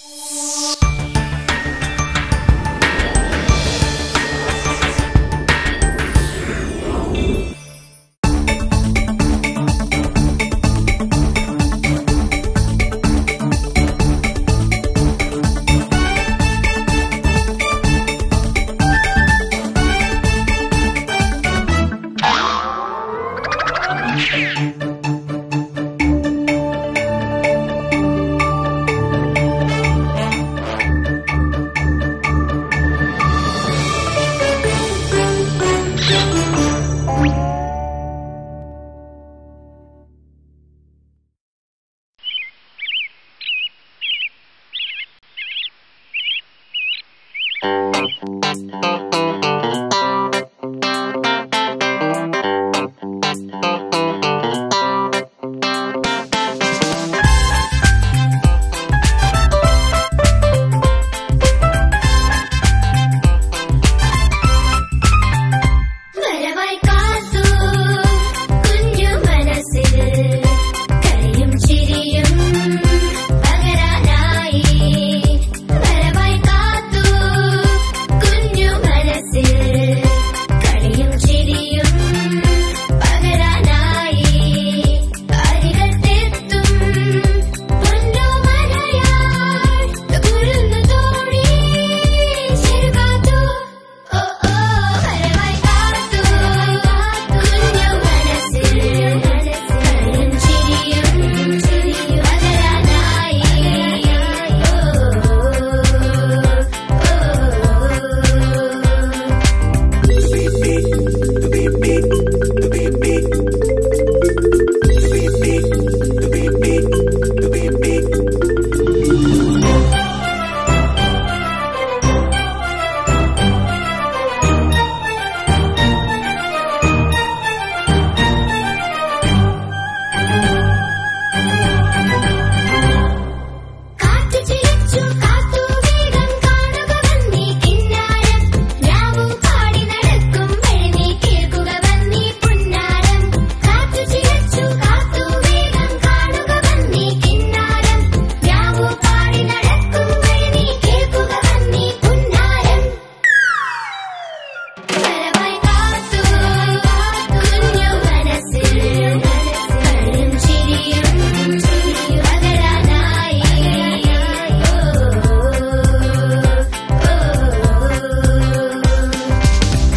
വരവായി കാത്തു കുഞ്ഞു മനസ്സിൽ കളിയും ചിരിയും പകരാനായി വരവായി കാത്തു കുഞ്ഞു മനസ്സിൽ കളിയും ചിരിയും പകരാനായി അരികത്തെത്തും പൊന്നു മലയാൾ കുരുന്നു തോഴി ചെറുകാത്തു ഓ ഓ വരവായി കാത്തു കുഞ്ഞു മനസ്സിൽ കളിയും ചിരിയും പകരാനായി ഓ ഓ കാറ്റു ചിരിച്ചു കാത്തു വേഗം കാണുക വന്നീ കിന്നാരം രാവും പാടി നടക്കും വഴി കേൾക്കുക വന്നീ പുന്നാരം കാറ്റു ചിരിച്ചു കാത്തു വേഗം കാണുക വന്നീ കിന്നാരം രാവും പാടി നടക്കും വഴി കേൾക്കുക വന്നീ പുന്നാരം വരവായി കാത്തു കുഞ്ഞു മനസ്സിൽ കളിയും ചിരിയും പകരാനായി ഓ ഓ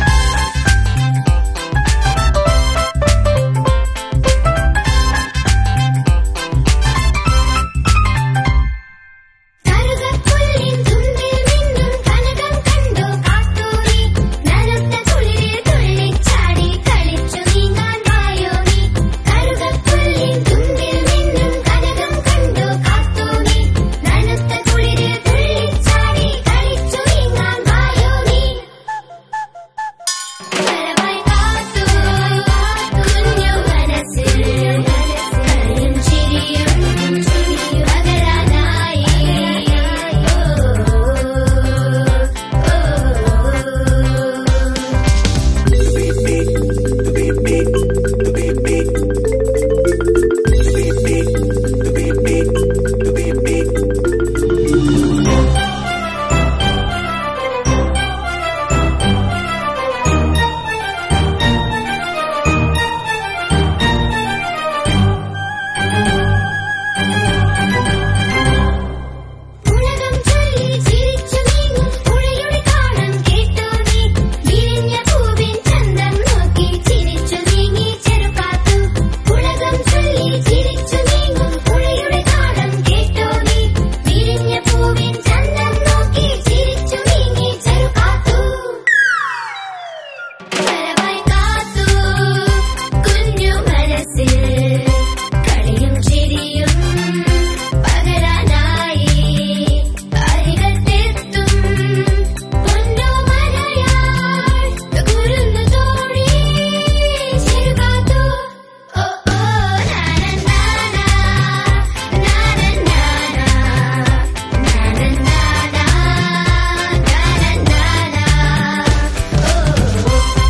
കറുകപ്പുല്ലിൻ തുമ്പിൽ മിന്നും കനകം കണ്ടു കാത്തൂരി നനുത്ത കുളിരിൽ തുള്ളിച്ചാടി കളിച്ചു നീങ്ങാൻ വായോ നീ കറുകപ്പുല്ലിൻ തുമ്പിൽ മിന്നും കനകം കണ്ടു കാത്തൂരി നനുത്ത കുളിരിൽ തുള്ളിച്ചാടി കളിച്ചു നീങ്ങാൻ വായോ നീ വരവായി കാത്തു കുഞ്ഞു മനസ്സിൽ കളിയും ചിരിയും പകരാനായി ഓ ഓ ഉലകം ചൊല്ലി ചിരിച്ചു നീങ്ങും പുഴയുടെ താളം കേട്ടോ നീ വിരിഞ്ഞ പൂവിൻ ചന്തം നോക്കി ചിരിച്ചു നീങ്ങി ചെറുകാത്തു ഉലകം ചൊല്ലി ചിരിച്ചു നീങ്ങും പുഴയുടെ താളം കേട്ടോ നീ വിരിഞ്ഞ പൂവിൻ ചന്തം നോക്കി ചിരിച്ചു നീങ്ങി ചെറുകാത്തു വരവായി കാത്തു കുഞ്ഞു മനസ്സിൽ കളിയും ചിരിയും പകരാനായി അരികത്തെത്തും പൊന്നു മലയാൾ കുരുന്നു തോഴി ചെറുകാത്തു ഓ ഓ നാനന്നാന നാനന്നാന നാനന്നാന നാനന്നാന ഓ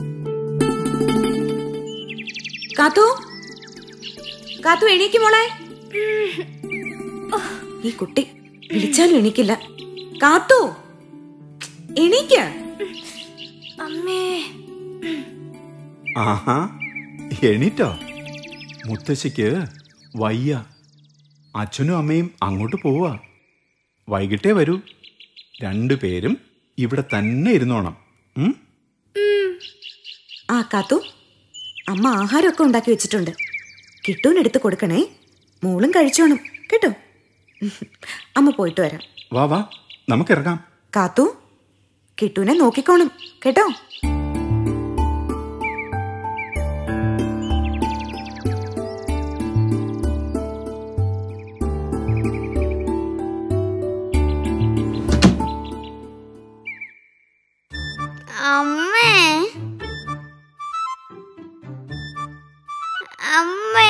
കാത്തു കാത്തു എണീക്ക് മോളെ ഈ കുട്ടി വിളിച്ചാലും എണീക്കില്ല കാത്തു എണീക്ക അമ്മേ ആഹാ എണീറ്റോ മുത്തശ്ശിക്ക് വയ്യ അച്ഛനും അമ്മയും അങ്ങോട്ട് പോവാ വൈകിട്ടേ വരൂ രണ്ടുപേരും ഇവിടെ തന്നെ ഇരുന്നോണം ഉം? ആ കാത്തു അമ്മ ആഹാരമൊക്കെ ഉണ്ടാക്കി വെച്ചിട്ടുണ്ട് കിട്ടൂനെടുത്ത് കൊടുക്കണേ മോളും കഴിച്ചോണം കേട്ടോ അമ്മ പോയിട്ട് വരാം വാ വാ നമുക്കിറങ്ങാം കാത്തു കിട്ടൂനെ നോക്കിക്കോണം കേട്ടോ അമ്മേ അമ്മേ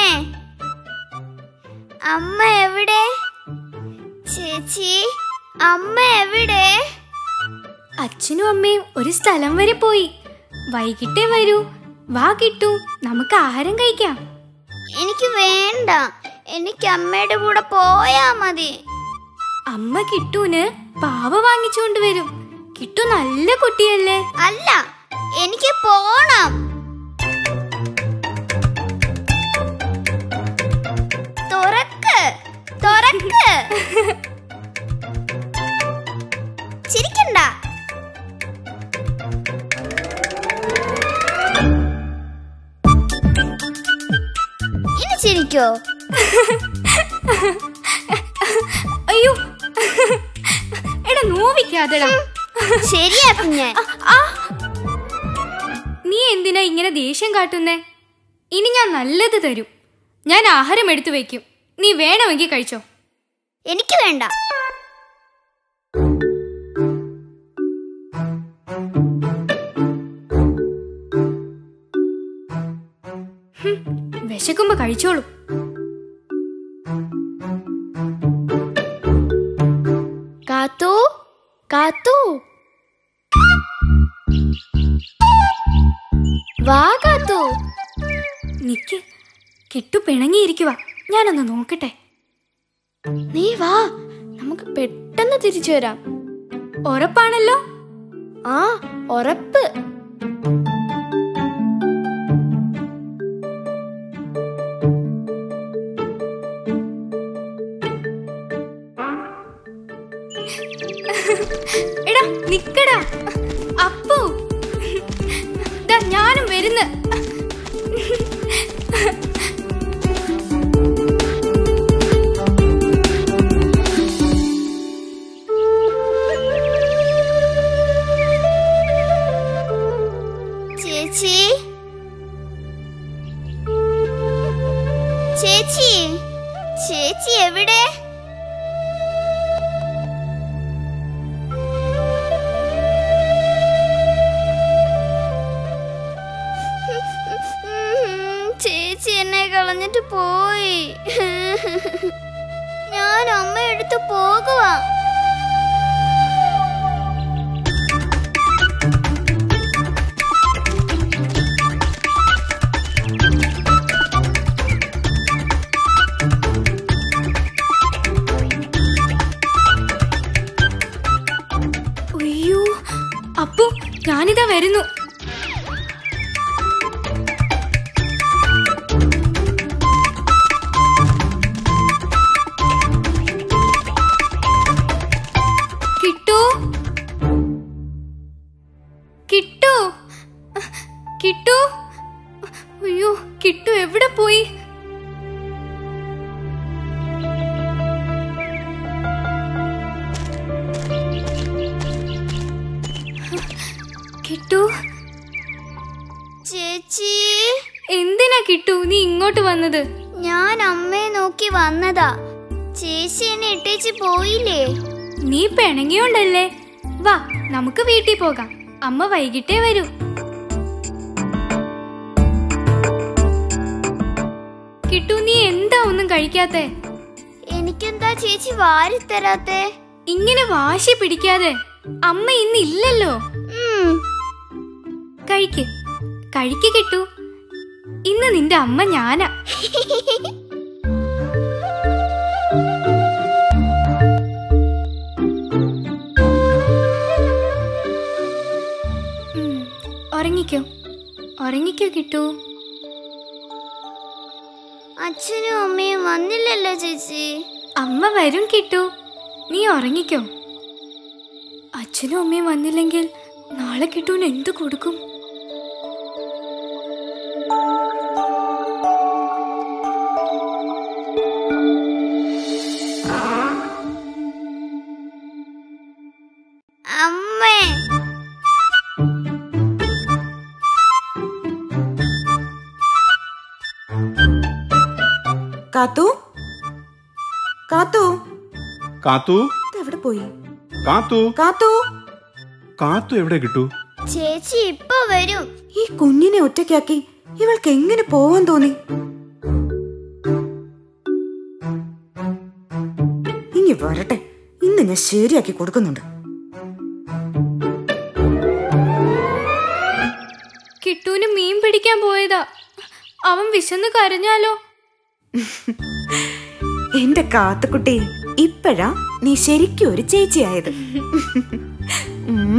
അമ്മ എവിടെ ചേച്ചി അമ്മ എവിടെ അച്ഛനും അമ്മയും ഒരു സ്ഥലം വരെ പോയി വൈകിട്ടേ വരൂ വാ കിട്ടു നമുക്ക് ആഹാരം കഴിക്കാം എനിക്ക് വേണ്ട എനിക്ക് അമ്മയുടെ കൂടെ പോയാ മതി അമ്മ കിട്ടൂന് പാവ വാങ്ങിച്ചുകൊണ്ട് വരും കിട്ടു നല്ല കുട്ടിയല്ലേ അല്ല എനിക്ക് പോണം തുറക്ക് തുറക്ക് ചിരിക്കണ്ട ഇനി ചിരിക്കോ അയ്യോ എടാ നോവിക്കാതെടാ ശരിയാക്കും ഞാൻ ആ നീ എന്തിനാ ഇങ്ങനെ ദേഷ്യം കാട്ടുന്നേ ഇനി ഞാൻ നല്ലത് തരും ഞാൻ ആഹാരം എടുത്തു വെക്കും നീ വേണമെങ്കിൽ കഴിച്ചോ എനിക്ക് വേണ്ട വിശക്കുമ്പോ കഴിച്ചോളൂ കാത്തു കാത്തു വാ കാത്തു നിക്ക് കിട്ടു പിണങ്ങിയിരിക്കുക ഞാനൊന്ന് നോക്കട്ടെ നീ വാ നമുക്ക് പെട്ടെന്ന് തിരിച്ചു വരാം ഉറപ്പാണല്ലോ ആ ഉറപ്പ് എടാ നിക്കടാ അപ്പു ദാ ഞാനും വരുന്ന് ചേച്ചി ചേച്ചി ചേച്ചി എവിടെ ചേച്ചി എന്നെ കളഞ്ഞിട്ട് പോയി ഞാൻ അമ്മ എടുത്ത് പോകുവാ അയ്യോ അപ്പു ഞാനിതാ വരുന്നു കിട്ടു കിട്ടു കിട്ടു അയ്യോ കിട്ടു എവിടെ പോയി കിട്ടു ചേച്ചി എന്തിനാ കിട്ടു നീ ഇങ്ങോട്ട് വന്നത് ഞാൻ അമ്മയെ നോക്കി വന്നതാ ചേച്ചി എന്നെ ഇട്ടേച്ച് പോയില്ലേ നീ പിണങ്ങിയോണ്ടല്ലേ വാ നമുക്ക് വീട്ടിൽ പോകാം അമ്മ വൈകിട്ടേ വരൂ കിട്ടു നീ എന്താ ഒന്നും കഴിക്കാത്തെ എനിക്കെന്താ ചേച്ചി വാരിത്തരാത്തെ ഇങ്ങനെ വാശി പിടിക്കാതെ അമ്മ ഇന്ന് ഇല്ലല്ലോ ഉം, കഴിക്ക് കഴിക്ക് കിട്ടു ഇന്ന് നിന്റെ അമ്മ ഞാനാ ഉറങ്ങിക്കോ കിട്ടൂ അച്ഛനും അമ്മയും വന്നില്ലല്ലോ ചേച്ചി അമ്മ വരും കിട്ടൂ നീ ഉറങ്ങിക്കോ അച്ഛനും അമ്മയും വന്നില്ലെങ്കിൽ നാളെ കിട്ടൂന് എന്തു കൊടുക്കും അമ്മേ കാത്തു കാത്തു കാത്തു എവിടെ പോയി കാത്തു കാത്തു കാത്തു എവിടെ കിട്ടു ചേച്ചി ഇപ്പൊ വരും ഈ കുഞ്ഞിനെ ഒറ്റയ്ക്കാക്കി ഇവൾക്ക് എങ്ങനെ പോവാൻ തോന്നി ഇനി വരട്ടെ ഇന്ന് ഞാൻ ശരിയാക്കി കൊടുക്കുന്നുണ്ട് കിട്ടൂന് മീൻ പിടിക്കാൻ പോയതാ അവൻ വിശന്ന് കരഞ്ഞാലോ എന്റെ കാത്തുക്കുട്ടി ഇപ്പഴാ നീ ശരിക്കും ഒരു ചേച്ചിയായത് ഉമ്മ.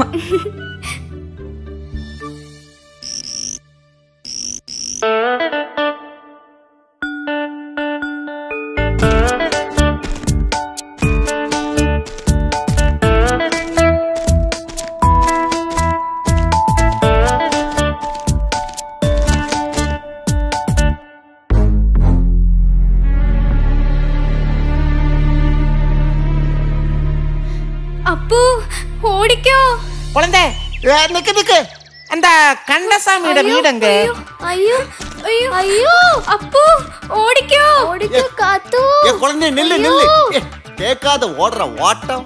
അപ്പു ഓടിക്കോ കുളന്തേ ഏ, നിക്ക് നിക്ക് എന്താ കണ്ടസാമിയുടെ വീടെങ്ക അയ്യോ അയ്യോ അയ്യോ അയ്യോ അപ്പു ഓടിക്കോ ഓടിക്കോ കാത്തു ஏ குழந்தை நில்லு நில்லு ஏ, கேட்காத ஓடுற ஓட்டம்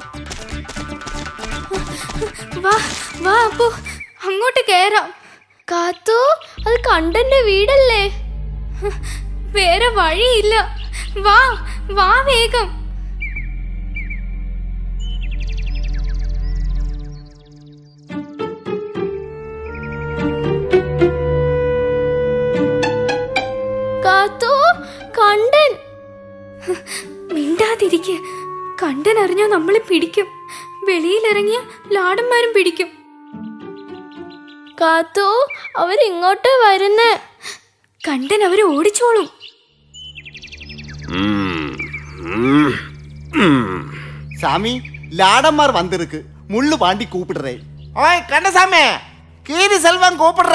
വാ വാ അപ്പു അങ്ങോട്ട് കേറാം കാത്തു അത് കണ്ടന്റെ വീടല്ലേ വേറെ വഴിയില്ല വാ വാ വേഗം കാത്തു കണ്ടൻ മിണ്ടാതിരിക്കെ കണ്ടൻ അറിഞ്ഞോ നമ്മളെ പിടിക്കും വെളിയിലിറങ്ങിയ ലാടന്മാരും പിടിക്കും കാത്തു അവരിങ്ങോട്ട് വരുന്നേ കണ്ടൻ അവരെ ഓടിച്ചോളും சாமி லாடம்மார் வந்திருக்கு முள்ளு பாண்டி கூப்பிடுறேன் ஓய் கண்டசாமி கீரி செல்வம் கூப்பிடுற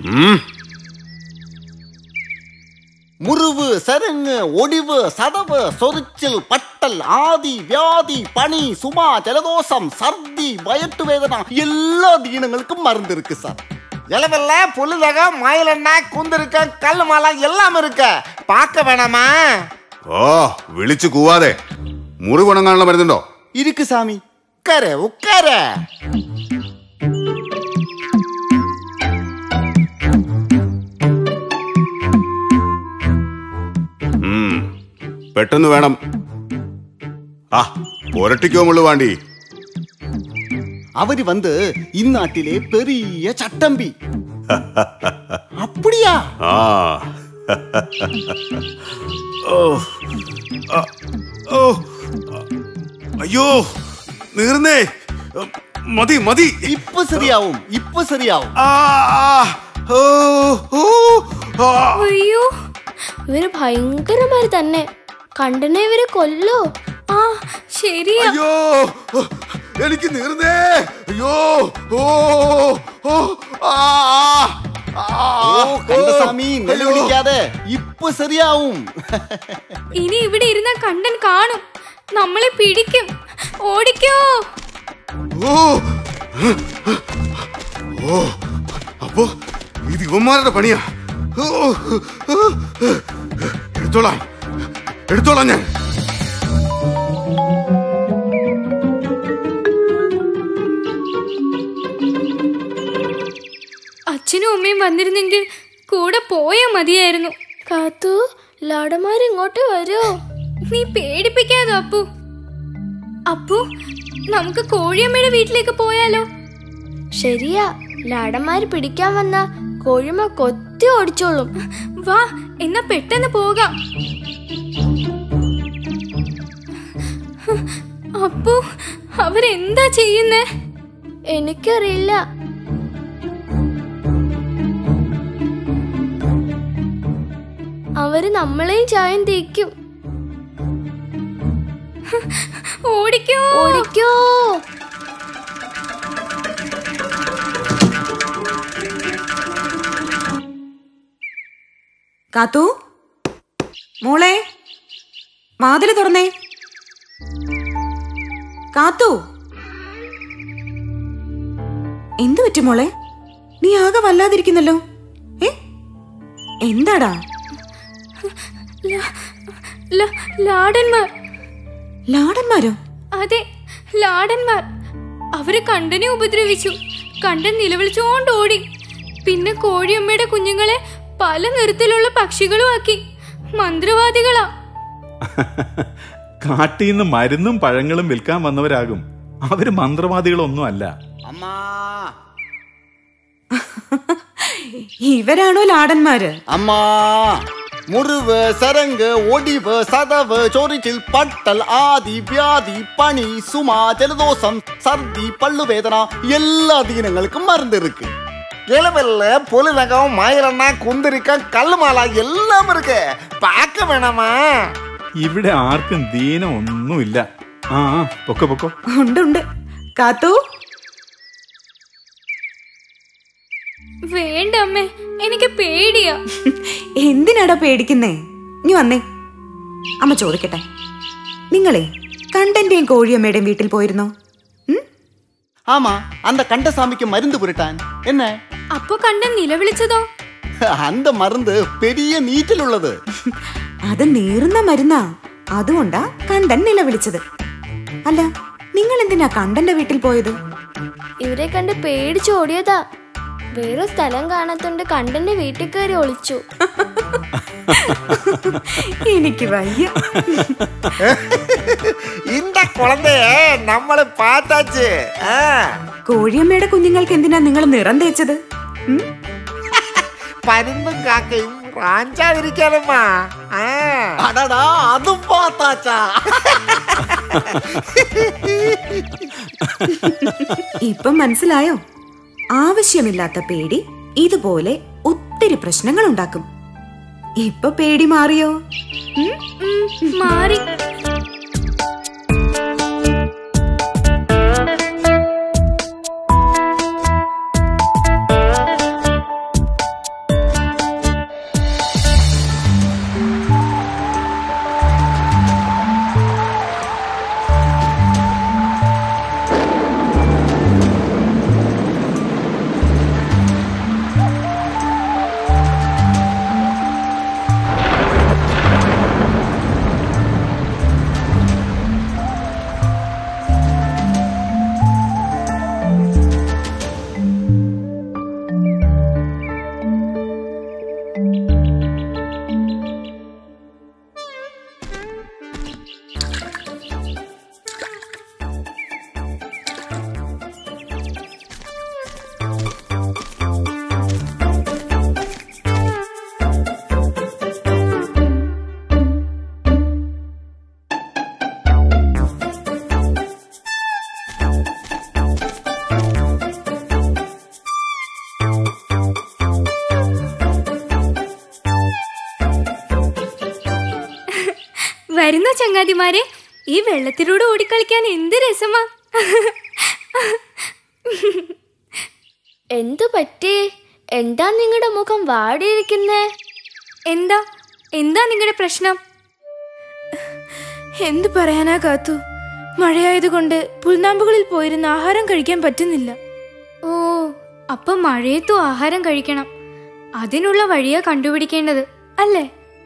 முறிவு சருங்கு ஒடிவு சதவு சொரிச்சல் பட்டல் ஆதி வியாதி பனி சுமா ஜலதோஷம் சர்தி வயட்டு வேதனா எல்லா தீனங்களுக்கும் மருந்து இருக்கு சார் இளவெல்ல புல்லுதகம் மயிலெண்ணா குந்திருக்க கல் மாலை எல்லாம் இருக்க பார்க்க வேணாமா ഓ വിളിച്ചു കൂവാതെ മുറി ഗുണങ്ങാനുള്ള മരുന്നുണ്ടോ இருக்கு சாமி உட்கார உட்கார ഉം, പെട്ടെന്ന് വേണം ആ പുരട്ടിക്കോ മുള്ളു വാണ്ടി அவரு வந்து இந்நாட்டிலே பெரிய சட்டம்பி அப்படியா ആ ഓ ആ, ഓ അയ്യോ നീർന്നേ മതി മതി இப்ப சரியாவும் இப்ப சரியாவும் ആ ആ, ഓ, ഓ, ആ. അയ്യോ ഇവര് ഭയങ്കരമാര് തന്നെ കണ്ടനെ ഇവര് കൊല്ലോ ആ ശരിയാ അയ്യോ എനിക്ക് നീർന്നേ അയ്യോ ഓ ഓ ആ ആ, ஓ கந்தசாமி അയ്യോ. நெல்லுடிக்காத இப்ப சரியாவும் ഇനി ഇവിടെ ഇരുന്ന കണ്ടൻ കാണും നമ്മളെ പിടിക്കും ഓടിക്കോ ഓ ഓ അപ്പോ ഇത് ഇവന്മാരുടെ പണിയാ ഓ, ഓ, എടുത്തോളാം എടുത്തോളാം ഞാൻ അച്ഛനും അമ്മയും വന്നിരുന്നെങ്കിൽ കൂടെ പോയാ മതിയായിരുന്നു കാത്തു ലാടന്മാരിങ്ങോട്ട് വരുമോ നീ പേടിപ്പിക്കാതോ അപ്പു അപ്പു നമുക്ക് കോഴിയമ്മയുടെ വീട്ടിലേക്ക് പോയാലോ ശരിയാ ലാടന്മാര് പിടിക്കാൻ വന്ന കോഴിമ കൊത്തി ഓടിച്ചോളും വാ എന്നാ പെട്ടെന്ന് പോകാം അപ്പു അവരെന്താ ചെയ്യുന്നേ എനിക്കറിയില്ല അവര് നമ്മളെയും ചായം തേക്കും ഓടിക്കോ ഓടിക്കോ കാത്തു മോളെ വാതില് തുറന്നേ കാത്തു എന്തു പറ്റി മോളെ നീ ആകെ വല്ലാതിരിക്കുന്നല്ലോ ഏ എന്താടാ ല- ലാടന്മാർ ലാടന്മാരോ അതെ ലാടന്മാർ അവര് കണ്ടനെ ഉപദ്രവിച്ചു കണ്ടൻ നിലവിളിച്ചോണ്ട് ഓടി പിന്നെ കോഴിയമ്മയുടെ കുഞ്ഞുങ്ങളെ പല നിറത്തിലുള്ള പക്ഷികളും ആക്കി മന്ത്രവാദികളാ കാട്ടിന്ന് മരുന്നും പഴങ്ങളും വിൽക്കാൻ വന്നവരാകും അവര് മന്ത്രവാദികളൊന്നും അല്ല അമ്മാ ഇവരാണോ ലാടന്മാര് അമ്മാ മുറിവ് സരങ്ക് ഒടിവ് സതവ് ചൊറിച്ചിൽ പട്ടൽ ആദി വ്യാധി പണി സുമ ജലദോഷം ഛർദി പള്ളുവേദന എല്ലാ ദീനങ്ങൾക്കും മരുന്നിருக்கு எலுமில்ல புலிநகம் மயிலண்ணா குந்திரிக்கம் கல்லு மாலா எல்லாம் இருக்கு பார்க்க வேணாமா ഇവിടെ ആർക്കും ദീനം ഒന്നുമില്ല ആ ആ, പൊക്കോ പൊക്കോ ഉണ്ട് ഉണ്ട് കാത്തു വേണ്ട അമ്മേ എനിക്ക് പേടിയാ എന്തിനാടാ പേടിക്കുന്നേ നീ വന്നേ അമ്മ ചോദിക്കട്ടെ നിങ്ങളെ കണ്ടന്റെയും കോഴിയമ്മയുടെയും വീട്ടിൽ പോയിരുന്നോ ഉം? ஆமா அந்த கண்டசாமிக்கு மருந்து புரட்டான் என்ன അപ്പൊ കണ്ടൻ നിലവിളിച്ചതോ அந்த மருந்து பெரிய நீட்டில் உள்ளது അത് നീറുന്ന മരുന്നാ അതുകൊണ്ടാ കണ്ടൻ നിലവിളിച്ചത് അല്ല നിങ്ങൾ എന്തിനാ കണ്ടന്റെ വീട്ടിൽ പോയത് ഇവരെ കണ്ട് പേടിച്ചോടിയതാ വേറെ സ്ഥലം കാണാത്തോണ്ട് കണ്ടന്റെ വീട്ടിൽ കയറി ഒളിച്ചു എനിക്ക് വയ്യ இந்த குழந்தைய நம்மள பார்த்தாச்சு ஆ. കോഴിയമ്മയുടെ കുഞ്ഞുങ്ങൾക്ക് എന്തിനാ നിങ്ങൾ നിറം തേച്ചത് ഉം? பருந்தும் காக்கையும் ராஞ்சாதிருக்காதம்மா ஆ. அடடா அது பார்த்தாச்சா ഇപ്പം മനസ്സിലായോ ആവശ്യമില്ലാത്ത പേടി ഇതുപോലെ ഒത്തിരി പ്രശ്നങ്ങൾ ഉണ്ടാക്കും ഇപ്പൊ പേടി മാറിയോ ഉം? ഉം, മാറി വരുന്ന ചങ്ങാതിമാരെ ഈ വെള്ളത്തിലൂടെ ഓടിക്കളിക്കാൻ എന്ത് രസമാ എന്തു പറ്റി എന്താ നിങ്ങളുടെ മുഖം വാടിയിരിക്കുന്നേ എന്താ എന്താ നിങ്ങളുടെ പ്രശ്നം എന്തു പറയാനാ കാത്തു മഴയായതുകൊണ്ട് പുൽനാമ്പുകളിൽ പോയിരുന്ന് ആഹാരം കഴിക്കാൻ പറ്റുന്നില്ല ഓ അപ്പൊ മഴയത്തും ആഹാരം കഴിക്കണം അതിനുള്ള വഴിയാ കണ്ടുപിടിക്കേണ്ടത് അല്ലേ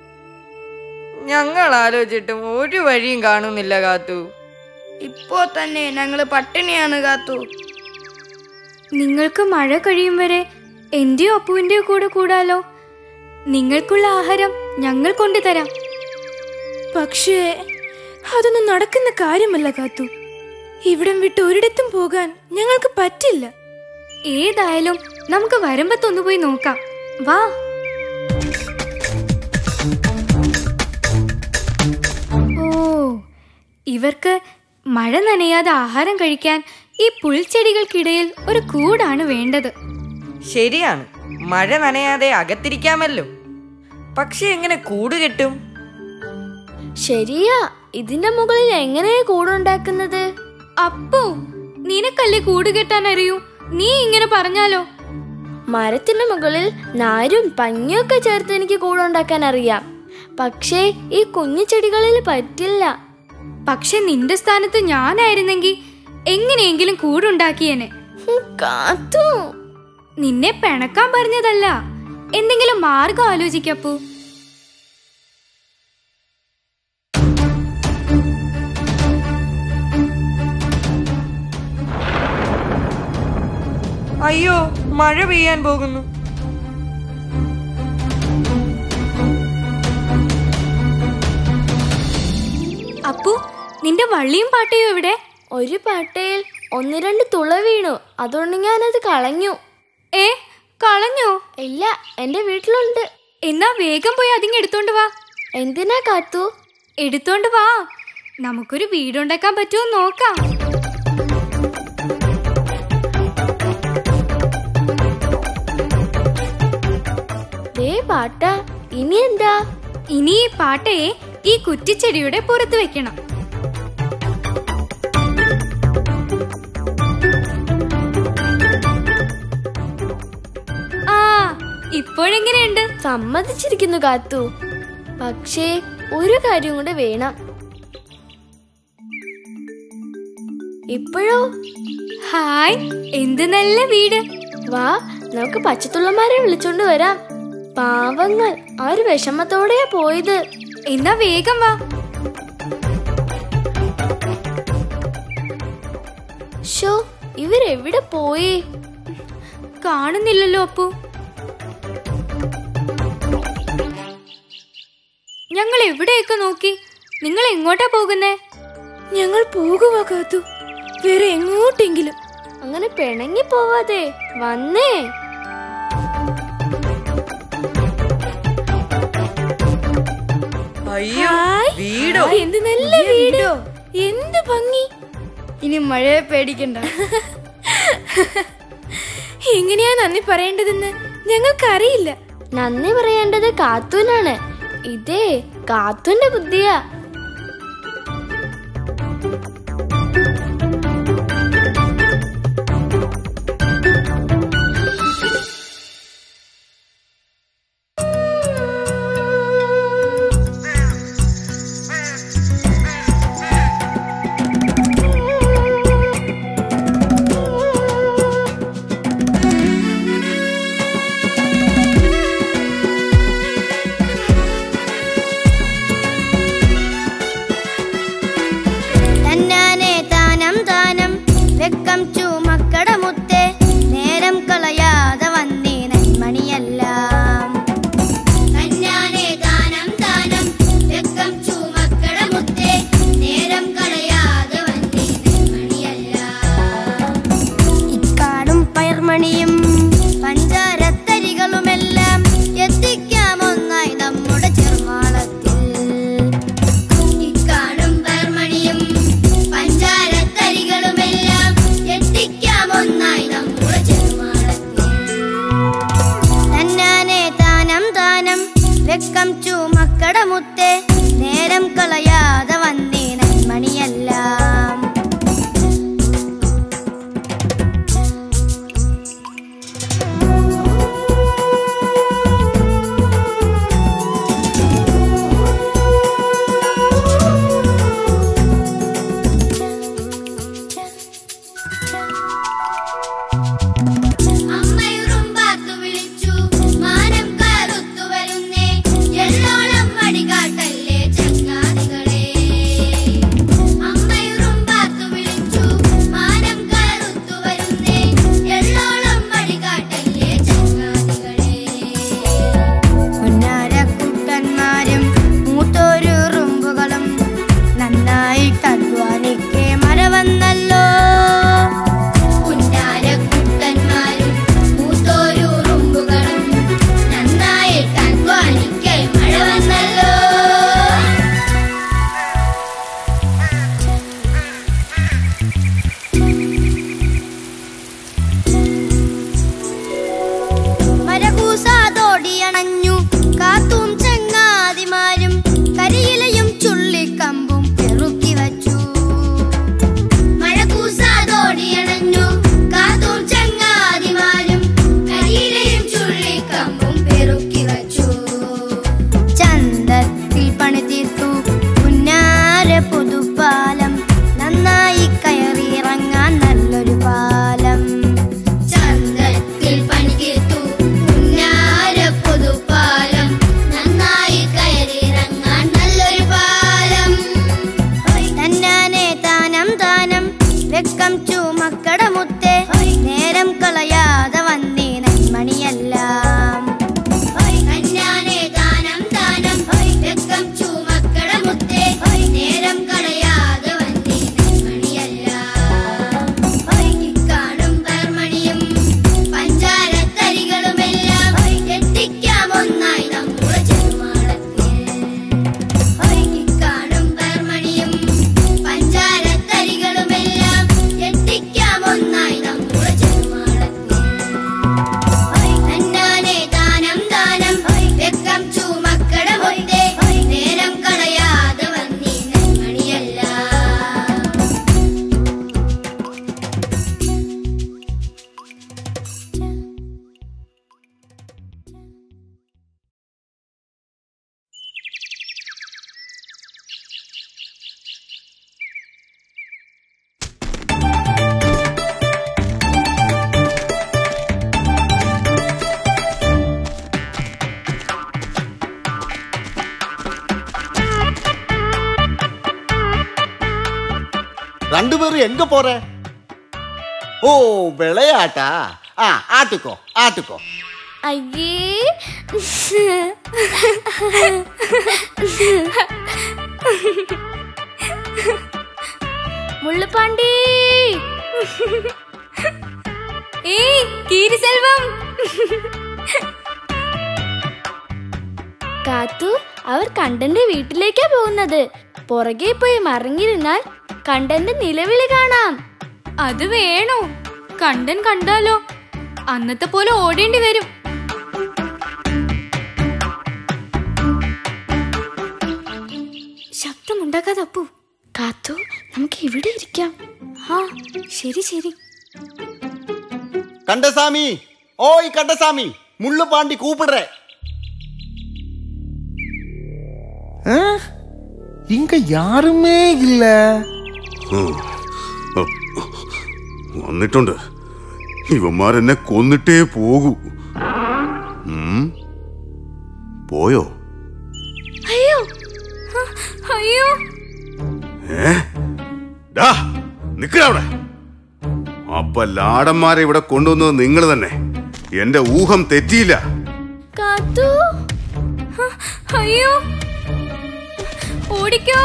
ഞങ്ങൾ ആലോചിച്ചിട്ടും ഒരു വഴിയും കാണുന്നില്ല കാത്തു ഇപ്പോ തന്നെ ഞങ്ങള് പട്ടിണിയാണ് കാത്തു നിങ്ങൾക്ക് മഴ കഴിയും വരെ എന്റെയോ അപ്പുവിന്റെയോ കൂടെ കൂടാലോ നിങ്ങൾക്കുള്ള ആഹാരം ഞങ്ങൾ കൊണ്ടുതരാം പക്ഷേ അതൊന്നും നടക്കുന്ന കാര്യമല്ല കാത്തു ഇവിടം വിട്ട് ഒരിടത്തും പോകാൻ ഞങ്ങൾക്ക് പറ്റില്ല ഏതായാലും നമുക്ക് വരുമ്പത്തൊന്നു പോയി നോക്കാം വാ ഓ ഇവർക്ക് മഴ നനയാതെ ആഹാരം കഴിക്കാൻ ഈ പുൽച്ചെടികൾക്കിടയിൽ ഒരു കൂടാണ് വേണ്ടത് ശരിയാണ് മഴ നനയാതെ അകത്തിരിക്കാമല്ലോ പക്ഷെ എങ്ങനെ കൂട് കെട്ടും ശരിയാ ഇതിന്റെ മുകളിൽ എങ്ങനെയാ കൂടുണ്ടാക്കുന്നത് അപ്പോ നിനക്കല്ലേ കൂട് കെട്ടാൻ അറിയൂ നീ ഇങ്ങനെ പറഞ്ഞാലോ മരത്തിന്റെ മുകളിൽ നാരും പഞ്ഞിയൊക്കെ ചേർത്ത് എനിക്ക് കൂടുണ്ടാക്കാൻ അറിയാം പക്ഷേ ഈ കുഞ്ഞു ചെടികളിൽ പറ്റില്ല പക്ഷെ നിന്റെ സ്ഥാനത്ത് ഞാനായിരുന്നെങ്കിൽ എങ്ങനെയെങ്കിലും കൂടുണ്ടാക്കിയേനെ ഹും, കാത്തു നിന്നെ പിണക്കാൻ പറഞ്ഞതല്ല എന്തെങ്കിലും മാർഗം ആലോചിക്കപ്പൂ അയ്യോ മഴ പെയ്യാൻ പോകുന്നു അപ്പു നിന്റെ വള്ളിയും പാട്ടയും എവിടെ ഒരു പാട്ടയിൽ ഒന്ന് രണ്ട് തുള വീണു അതുകൊണ്ട് ഞാനത് കളഞ്ഞു ഏ കളഞ്ഞോ ഇല്ല എന്റെ വീട്ടിലുണ്ട് എന്നാ വേഗം പോയി അതിങ്ങ് എടുത്തോണ്ട് വാ എന്തിനാ കാത്തു എടുത്തോണ്ട് വാ നമുക്കൊരു വീടുണ്ടാക്കാൻ പറ്റുമോ നോക്കാം ദേ പാട്ട ഇനി എന്താ ഇനി ഈ പാട്ടയെ ഈ കുറ്റിച്ചെടിയുടെ പുറത്ത് വെക്കണം ആ ഇപ്പോഴെങ്ങനെയുണ്ട് സമ്മതിച്ചിരിക്കുന്നു കാത്തു പക്ഷേ ഒരു കാര്യം കൂടെ വേണം ഇപ്പോഴോ ഹായ് എന്ത് നല്ല വീട് വാ നമുക്ക് പച്ചത്തുള്ളമാരെ വിളിച്ചോണ്ട് വരാം പാവങ്ങൾ ആ ഒരു വിഷമത്തോടെയാ പോയത് എന്നാ വേഗം വാ ഷോ ഇവരെവിടെ പോയി കാണുന്നില്ലല്ലോ അപ്പു ഞങ്ങൾ എവിടെയൊക്കെ നോക്കി നിങ്ങൾ എങ്ങോട്ടാ പോകുന്നേ ഞങ്ങൾ പോകുവാ കാത്തു വേറെ എങ്ങോട്ടെങ്കിലും അങ്ങനെ പിണങ്ങി പോവാതെ വന്നേ അയ്യോ വീടോ എന്ത് നല്ല വീട് എന്ത് ഭംഗി ഇനി മഴയെ പേടിക്കണ്ട എങ്ങനെയാ നന്ദി പറയേണ്ടതെന്ന് ഞങ്ങൾക്കറിയില്ല നന്ദി പറയേണ്ടത് കാത്തൂനാണ് ഇതേ കാത്തൂന്റെ ബുദ്ധിയാ തന്നാന വെക്കം ചുമക്കട മുത്തേ നേരം കളയാതെ വന്നേ നന്മണിയെല്ലാം കന്യാനെ ദാനം ദാനം വെക്കം ചുമക്കട മുത്തേ നേരം കളയാതെ വന്നേ നന്മണിയെല്ലാം കാണും പർമണിയും പഞ്ചാരത്തരികളുമെല്ലാം എത്തിക്കാം ഒന്നായി നമ്മുടെ ചെറുമാടത്തിൽ കാണും പർമണിയും പഞ്ചാരത്തരികളുമെല്ലാം എത്തിക്കാം ഒന്നായി നമ്മുടെ ചെറുമാടത്തിൽ അന്നാനെ ദാനം ദാനം വെക്കം ചുമക്കട മുത്തേ നേരം കളയാതെ വന്നീ നെന്മണിയെല്ലാം ரெண்டுபேரும் எங்க போற ஓ விளையாட்டா ஆ ஆட்டுக்கோ ஆட்டுக்கோ അയ്യേ മുള്ളുപാണ്ടി ഏയ് കീരി സെൽവം കാത്തു അവർ കണ്ടന്റെ വീട്ടിലേക്കാ പോകുന്നത് പുറകെ പോയി മറിഞ്ഞിരുന്നാൽ കണ്ടന്റെ നിലവിളി കാണാം അത് വേണോ കണ്ടൻ കണ്ടാലോ അന്നത്തെ പോലെ ഓടേണ്ടി വരും ശബ്ദമുണ്ടാക്കാതെ അപ്പു കാത്തു നമുക്ക് ഇവിടെ ഇരിക്കാം ആ ശരി ശരി கண்டசாமி ஓய் கண்டசாமி முள்ளு பாண்டி கூப்பிடுற இங்க யாருமே இல்ல വന്നിട്ടുണ്ട് ഇവന്മാരെന്നെ കൊന്നിട്ടേ പോകൂ ഉം? പോയോ അയ്യോ ആ, അയ്യോ ഏ ഡാ നിക്കടാ അവിടെ അപ്പൊ ലാടന്മാരെ ഇവിടെ കൊണ്ടുവന്നത് നിങ്ങൾ തന്നെ എന്റെ ഊഹം തെറ്റിയില്ല കാത്തു ആ, അയ്യോ ഓടിക്കോ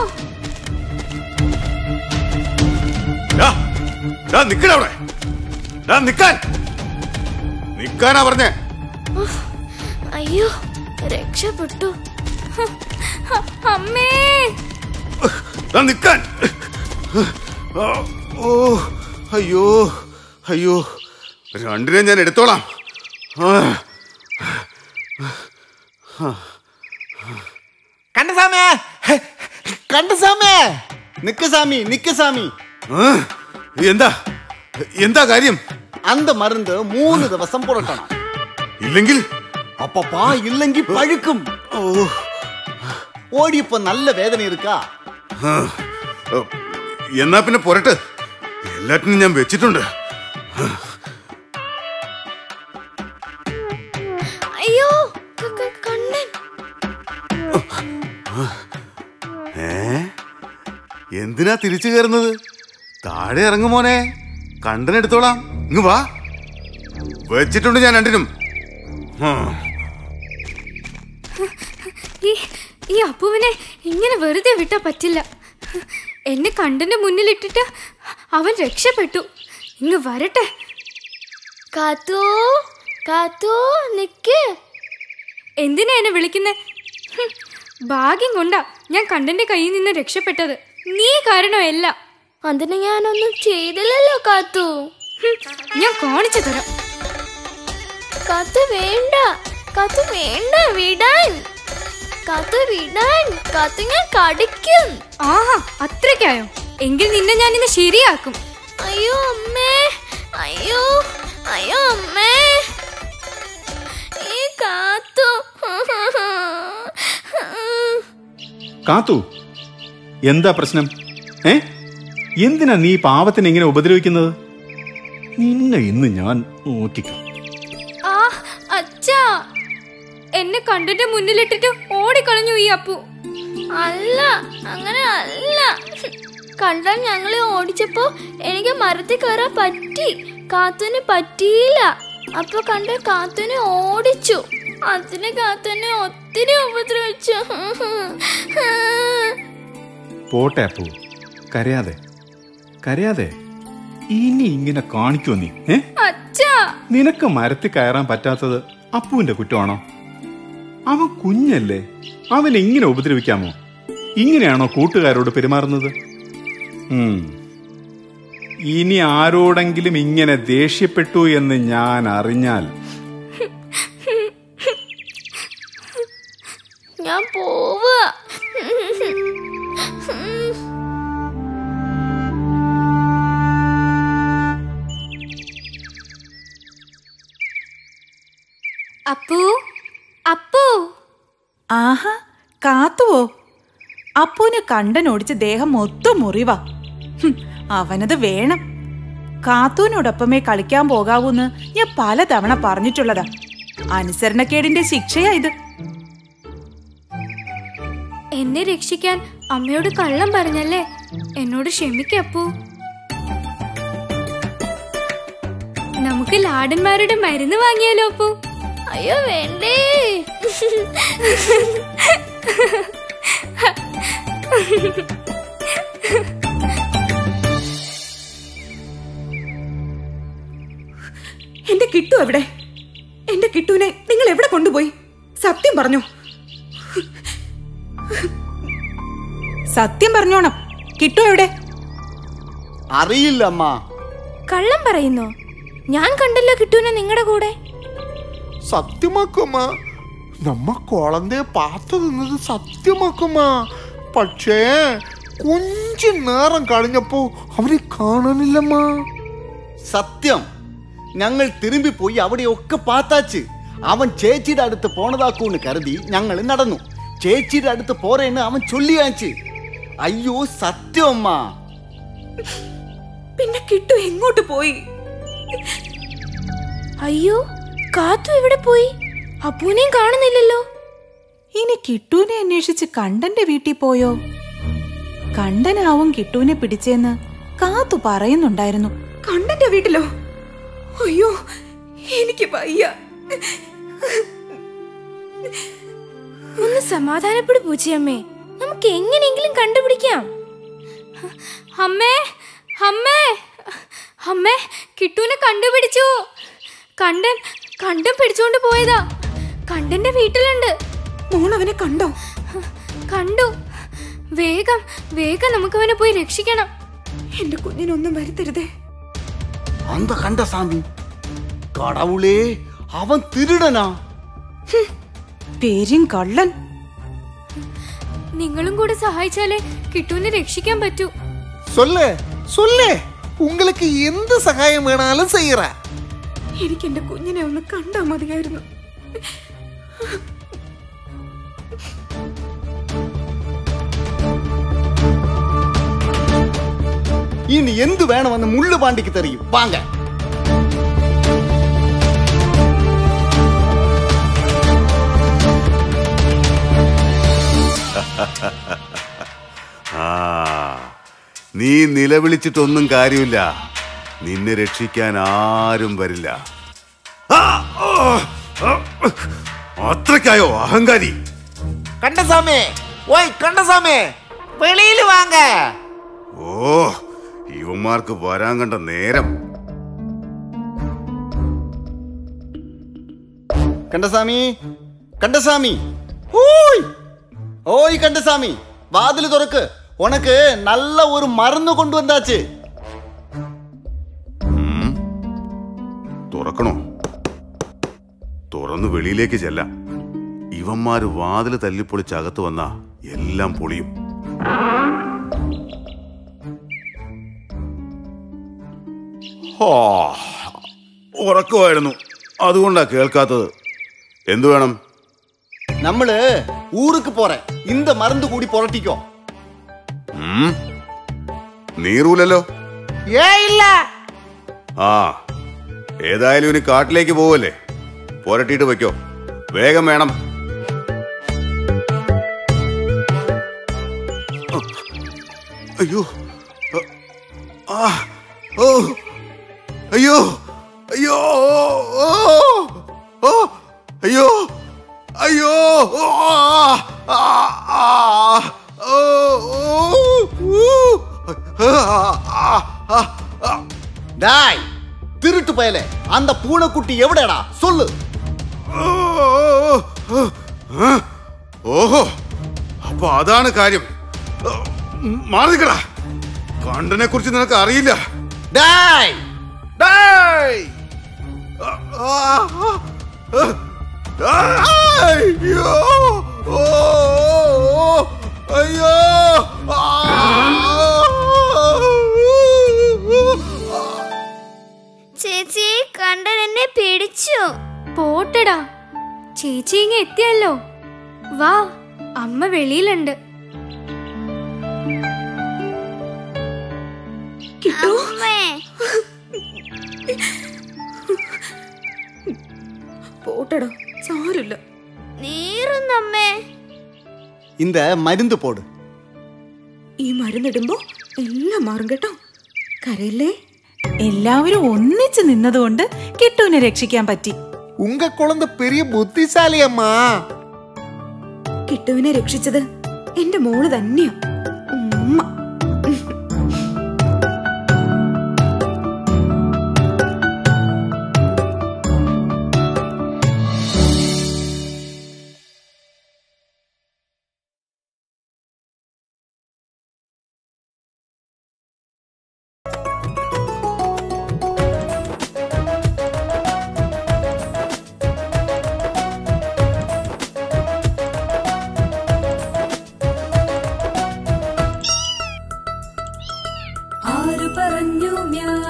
ഡാ, ഡാ, നിക്കടാ അവിടെ ഡാ, നിക്കാൻ നിക്കാനാ പറഞ്ഞേ അയ്യോ രക്ഷപ്പെട്ടു അ- അമ്മേ ഡാ, നിക്കാൻ ആ, ഓ അയ്യോ അയ്യോ രണ്ടിനെ ഞാൻ എടുത്തോളാം ആ, கண்டசாமி കണ്ടസാമേ നിക്ക് സാമി നിക്ക് സാമി ആ, എന്താ എന്താ കാര്യം அந்த மருந்து மூணு ദിവസം പുരട്ടണം ഇല്ലെങ്കിൽ அப்பப்பா இல்லங்கி பழுக்கும் ഓ ஓடியப்ப நல்ல வேதனை இருக்கா ആ, ഓ, എന്നാ പിന്നെ പോരട്ടെ എല്ലാറ്റിനും ഞാൻ വെച്ചിട്ടുണ്ട് അയ്യോ ക- ക- കണ്ണൻ ഏ എന്തിനാ തിരിച്ചു കയറുന്നത് താഴെ ഇറങ്ങു മോനെ കണ്ടനെടുത്തോളാം ഇങ്ങ് വാ വെച്ചിട്ടുണ്ട് ഞാൻ രണ്ടിനും ആ, ഈ ഈ അപ്പുവിനെ ഇങ്ങനെ വെറുതെ വിട്ടാ പറ്റില്ല എന്നെ കണ്ടന്റെ മുന്നിലിട്ടിട്ട് അവൻ രക്ഷപ്പെട്ടു ഇങ്ങ് വരട്ടെ കാത്തു കാത്തു നിക്ക് എന്തിനാ എന്നെ വിളിക്കുന്നേ ഹും, ഭാഗ്യം കൊണ്ടാ ഞാൻ കണ്ടന്റെ കയ്യിൽ നിന്ന് രക്ഷപ്പെട്ടത് നീ കാരണമല്ല അതിന് ഞാനൊന്നും ചെയ്തില്ലല്ലോ കാത്തു ഹും, ഞാൻ കാണിച്ചു തരാം കാത്തു വേണ്ട കാത്തു വേണ്ട വിടാൻ കാത്തു വിടാൻ കാത്തു ഞാൻ കടിക്കും ആഹാ അത്രയ്ക്കായോ എങ്കിൽ നിന്നെ ഞാൻ ഇന്ന് ശരിയാക്കും അയ്യോ അമ്മേ അയ്യോ അയ്യോ അമ്മേ ഈ കാത്തു കാത്തു എന്താ പ്രശ്നം ഏ എന്തിനാ നീ ഈ പാവത്തിനെ ഇങ്ങനെ ഉപദ്രവിക്കുന്നത് നിന്നെ ഇന്ന് ഞാൻ നോക്കിക്കാം ആ അച്ഛാ എന്നെ കണ്ടിട്ട് മുന്നിലിട്ടിട്ട് ഓടിക്കളഞ്ഞു ഈ അപ്പു അല്ല അങ്ങനെ അല്ല കണ്ടാൽ ഞങ്ങളെ ഓടിച്ചപ്പോ എനിക്ക് മരത്തിൽ കയറാൻ പറ്റി കാത്തുന് പറ്റിയില്ല അപ്പൊ കണ്ട കാത്തുനെ ഓടിച്ചു അതിന് കാത്തുനെ ഒത്തിരി ഉപദ്രവിച്ചു പോട്ടെ അപ്പു കരയാതെ കരയാതെ ഇനി ഇങ്ങനെ കാണിക്കോ നീ ഏ അച്ഛാ നിനക്ക് മരത്തിൽ കയറാൻ പറ്റാത്തത് അപ്പുവിന്റെ കുറ്റമാണോ അവൻ കുഞ്ഞല്ലേ അവൻ ഇങ്ങനെ ഉപദ്രവിക്കാമോ ഇങ്ങനെയാണോ കൂട്ടുകാരോട് പെരുമാറുന്നത് ഉം. ഇനി ആരോടെങ്കിലും ഇങ്ങനെ ദേഷ്യപ്പെട്ടു എന്ന് ഞാൻ അറിഞ്ഞാൽ ഞാൻ പോവുക അപ്പു അപ്പു ആഹാ കാത്തുവോ അപ്പൂന് കണ്ടനോടിച്ച് ദേഹം മൊത്തം മുറിവാ ഹും, അവനത് വേണം കാത്തൂനോടൊപ്പമേ കളിക്കാൻ പോകാവൂന്ന് ഞാൻ പലതവണ പറഞ്ഞിട്ടുള്ളതാ അനുസരണക്കേടിന്റെ ശിക്ഷയാ ഇത് എന്നെ രക്ഷിക്കാൻ അമ്മയോട് കള്ളം പറഞ്ഞല്ലേ എന്നോട് ക്ഷമിക്കപ്പു നമുക്ക് ലാടന്മാരുടെ മരുന്ന് വാങ്ങിയാലോ അപ്പു അയ്യോ വേണ്ടേ എന്റെ കിട്ടു എവിടെ എന്റെ കിട്ടുവിനെ നിങ്ങൾ എവിടെ കൊണ്ടുപോയി സത്യം പറഞ്ഞോ സത്യം പറഞ്ഞോണം കിട്ടു എവിടെ അറിയില്ല അമ്മ കള്ളം പറയുന്നോ ഞാൻ കണ്ടല്ലോ കിട്ടൂനെ നിങ്ങളുടെ കൂടെ സത്യമാക്കുമ്മ നമ്മ കുളന്തയെ പാത്തു നിന്നത് സത്യമാക്കുമ്മ പക്ഷേ കൊഞ്ചു നേരം കഴിഞ്ഞപ്പോ അവരെ കാണാനില്ലമ്മ സത്യം ഞങ്ങൾ തിരുമ്പിപ്പോയി അവിടെയൊക്കെ പാത്താച്ച് അവൻ ചേച്ചിയുടെ അടുത്ത് പോണതാക്കൂന്ന് കരുതി ഞങ്ങൾ നടന്നു ചേച്ചിയുടെ അടുത്ത് പോറേന്ന് അവൻ ചൊല്ലിയാച്ച് അയ്യോ സത്യം അമ്മ പിന്നെ കിട്ടു എങ്ങോട്ട് പോയി അയ്യോ കാത്തു എവിടെ പോയി അപ്പൂനെയും കാണുന്നില്ലല്ലോ ഇനി കിട്ടൂനെ അന്വേഷിച്ച് കണ്ടന്റെ വീട്ടിൽ പോയോ കണ്ടനാവും കിട്ടൂനെ പിടിച്ചേന്ന് കാത്തു പറയുന്നുണ്ടായിരുന്നു കണ്ടന്റെ വീട്ടിലോ അയ്യോ എനിക്ക് വയ്യ ഒന്ന് സമാധാനപ്പെട് പൂച്ചയമ്മേ നമുക്ക് എങ്ങനെയെങ്കിലും കണ്ടുപിടിക്കാം അമ്മേ അമ്മേ അമ്മേ കിട്ടൂനെ കണ്ടുപിടിച്ചു കണ്ടൻ കണ്ടൻ പിടിച്ചോണ്ട് പോയതാ കണ്ടന്റെ വീട്ടിലുണ്ട് മോൾ അവനെ കണ്ടോ കണ്ടു വേഗം വേഗം നമുക്ക് അവനെ പോയി രക്ഷിക്കണം എന്റെ കുഞ്ഞിനൊന്നും വരുത്തരുതേ അന്ത കണ്ട സാമി കടവുളേ അവൻ തിരുടനാ പേരും കള്ളൻ നിങ്ങളും കൂടെ സഹായിച്ചാലേ കിട്ടൂനെ രക്ഷിക്കാൻ പറ്റൂ சொல்லு சொல்லு உங்களுக்கு எந்த சகாயம் வேணாலும் செய்யறேன் എനിക്ക് എന്റെ കുഞ്ഞിനെ ഒന്ന് കണ്ടാ മതിയായിരുന്നു ഇനി എന്ത് വേണമെന്ന് മുള്ളു പാണ്ടിക്ക് തെറിയും വാങ്ങ ആ നീ നിലവിളിച്ചിട്ടൊന്നും കാര്യമില്ല നിന്നെ രക്ഷിക്കാൻ ആരും വരില്ല ആ, ആ, ആ, അത്രയ്ക്കായോ അഹങ്കാരി கண்டசாமி ஓய் கண்டசாமி வெளியில வாங்க ഓ ഇവന്മാർക്ക് വരാൻ കണ്ട നേരം കണ്ടസാമി കണ്ടസാമി ഓയ് ഓയ് കണ്ടസാമി വാതില് തുറക്ക് ഉനക്ക് നല്ല ഒരു മരുന്ന് കൊണ്ടുവന്നാച്ച് തുറക്കണോ തുറന്ന് വെളിയിലേക്ക് ചെല്ലാം ഇവന്മാര് വാതില് തല്ലിപ്പൊളിച്ച് അകത്ത് വന്നാ എല്ലാം പൊളിയും ഹോ, ഉറക്കമായിരുന്നു അതുകൊണ്ടാ കേൾക്കാത്തത് എന്തു വേണം നമ്മള് ഊருக்கு പോറേ இந்த മരുന്ന് കൂടി പുരട്ടിക്കോ ഉം? നീറൂലല്ലോ ஏ இல்ல ആ ഏതായാലും ഇനി കാട്ടിലേക്ക് പോവല്ലേ പുരട്ടിയിട്ട് വെക്കോ വേഗം വേണം അയ്യോ ആ ഓ അയ്യോ അയ്യോ ഓ ഓ അയ്യോ അയ്യോ ഓ ആ ആ ഓ டாய் திருட்டு பயலே அந்த பூனைக்குட்டி எവിടെടാ சொல்லு ഓഹോ അപ്പൊ അതാണ് കാര്യം മാറിക്കടാ കണ്ടനെ കുറിച്ച് നിനക്ക് അറിയില്ല டாய் ഡേയ്! ആ, ആ, ആ, ആ, അയ്യോ ഓ, ഓ, അയ്യോ ആ, ചേച്ചി കണ്ടൻ എന്നെ പിടിച്ചു പോട്ടടാ ചേച്ചി ഇങ്ങ എത്തിയല്ലോ വാ അമ്മ വെളിയിലുണ്ട് അമ്മേ പോട്ടടോ സാരില്ല നീറുന്നമ്മേ இந்த மருந்து போடு ഈ മരുന്നിടുമ്പോ എല്ലാം മാറും കേട്ടോ കരയില്ലേ എല്ലാവരും ഒന്നിച്ചു നിന്നതുകൊണ്ട് കിട്ടുവിനെ രക്ഷിക്കാൻ പറ്റി உங்க குழந்தை பெரிய புத்திசாலி அம்மா കിട്ടുവിനെ രക്ഷിച്ചത് എന്റെ മോള് തന്നെയാ ഉമ്മ ആര് പറഞ്ഞു മ്യാ